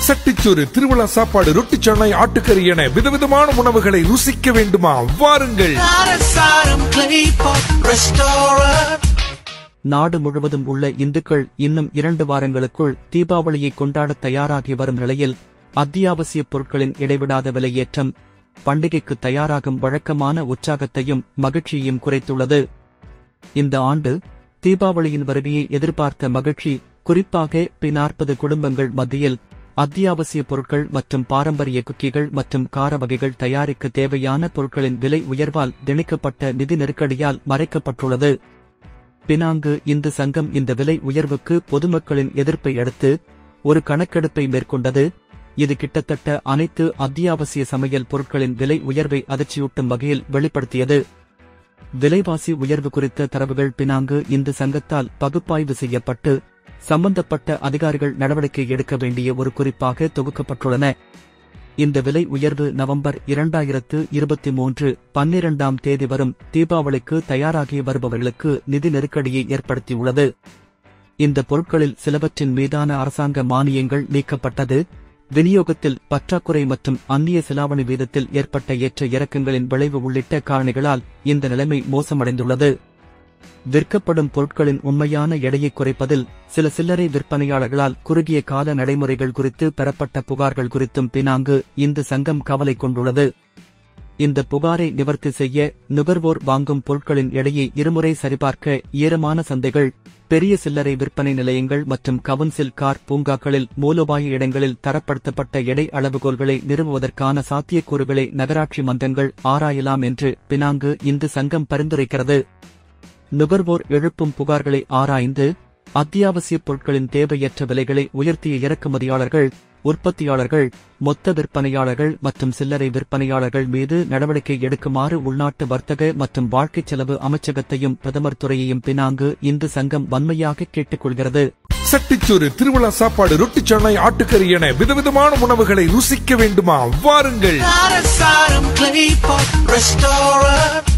சட்டிச்சோறு திருவிழா சாப்பாடு ரொட்டி சென்னை ஆட்டுக்கறி என விதவிதமான உணவுகளை ருசிக்க வேண்டுமா வாருங்கள் காரசாரம் clay pot restaurant நாடு முழுவதும் உள்ள இந்துக்கள் இன்னும் இரண்டு வாரங்களுக்குள் தீபாவளியை கொண்டாட தயாராகி வரும் நிலையில் அத்தியாவசிய பொருட்களின் இடைவிடாத விலையேற்றம் பண்டிகைக்கு தயாராகும் வழக்கமான உற்சாகத்தையும் மகிழ்ச்சியையும் குறைத்துள்ளது இந்த ஆண்டு தீபாவளியின் வருகையை எதிர்பார்த்த மகிழ்ச்சி குறிப்பாக பி நாற்பது குடும்பங்கள் மத்தியில் அத்தியாவசிய பொருட்கள் மற்றும் பாரம்பரிய குக்கிகள் மற்றும் கார வகைகள் தயாரிக்க தேவையான பொருட்களின் விலை உயர்வால் திணிக்கப்பட்ட நிதி நெருக்கடியால் மறைக்கப்பட்டுள்ளது பினாங்கு இந்து சங்கம் இந்த விலை உயர்வுக்கு பொதுமக்களின் எதிர்ப்பை அடுத்து ஒரு கணக்கெடுப்பை மேற்கொண்டது இது கிட்டத்தட்ட அனைத்து அத்தியாவசிய சமையல் பொருட்களின் விலை உயர்வை அதிர்ச்சியூட்டும் வகையில் வெளிப்படுத்தியது விலைவாசி உயர்வு குறித்த தரவுகள் பினாங்கு இந்து சங்கத்தால் பகுப்பாய்வு செய்யப்பட்டு சம்பந்தப்பட்ட அதிகாரிகள் நடவடிக்கை எடுக்க வேண்டிய ஒரு குறிப்பாக தொகுக்கப்பட்டுள்ளன இந்த விலை உயர்வு நவம்பர் இரண்டாயிரத்து இருபத்தி மூன்று பன்னிரண்டாம் தேதி வரும் தீபாவளிக்கு தயாராகி வருபவர்களுக்கு நிதி நெருக்கடியை ஏற்படுத்தியுள்ளது இந்த பொருட்களில் சிலவற்றின் மீதான அரசாங்க மானியங்கள் நீக்கப்பட்டது விநியோகத்தில் பற்றாக்குறை மற்றும் அந்நிய செலாவணி வீதத்தில் ஏற்பட்ட ஏற்ற இறக்கங்களின் விளைவு உள்ளிட்ட காரணிகளால் இந்த நிலைமை மோசமடைந்துள்ளது விற்கப்படும் பொருட்களின் உண்மையான எடையை குறைப்பதில் சில சில்லறை விற்பனையாளர்களால் குறுகிய கால நடைமுறைகள் குறித்து பெறப்பட்ட புகார்கள் குறித்தும் பினாங்கு இந்த சங்கம் கவலை கொண்டுள்ளது இந்த புகாரை நிவர்த்தி செய்ய நுகர்வோர் வாங்கும் பொருட்களின் எடையை இருமுறை சரிபார்க்க ஈரமான சந்தைகள் பெரிய சில்லறை விற்பனை நிலையங்கள் மற்றும் கவுன்சில் கார் பூங்காக்களில் மூலோபாய இடங்களில் தரப்படுத்தப்பட்ட எடை அளவுகோல்களை நிறுவுவதற்கான சாத்தியக்கூறுகளை நகராட்சி மன்றங்கள் ஆராயலாம் என்று பினாங்கு இந்து சங்கம் பரிந்துரைக்கிறது நுகர்வோர் எழுப்பும் புகார்களை ஆராய்ந்து அத்தியாவசிய பொருட்களின் தேவையற்ற விலைகளை உயர்த்திய இறக்குமதியாளர்கள் உற்பத்தியாளர்கள் மொத்த விற்பனையாளர்கள் மற்றும் சில்லறை விற்பனையாளர்கள் மீது நடவடிக்கை எடுக்குமாறு உள்நாட்டு வர்த்தக மற்றும் வாழ்க்கைச் செலவு அமைச்சகத்தையும் பிரதமர் துறையையும் பினாங்கு இந்து சங்கம் வன்மையாக கேட்டுக்கொள்கிறது சட்டிச்சோறு திருவிழா சாப்பாடு ரொட்டி சென்னை ஆட்டுக்கறி என விதவிதமான உணவுகளை ருசிக்க வேண்டுமா வாருங்கள் காரசாரம் clay pot restaurant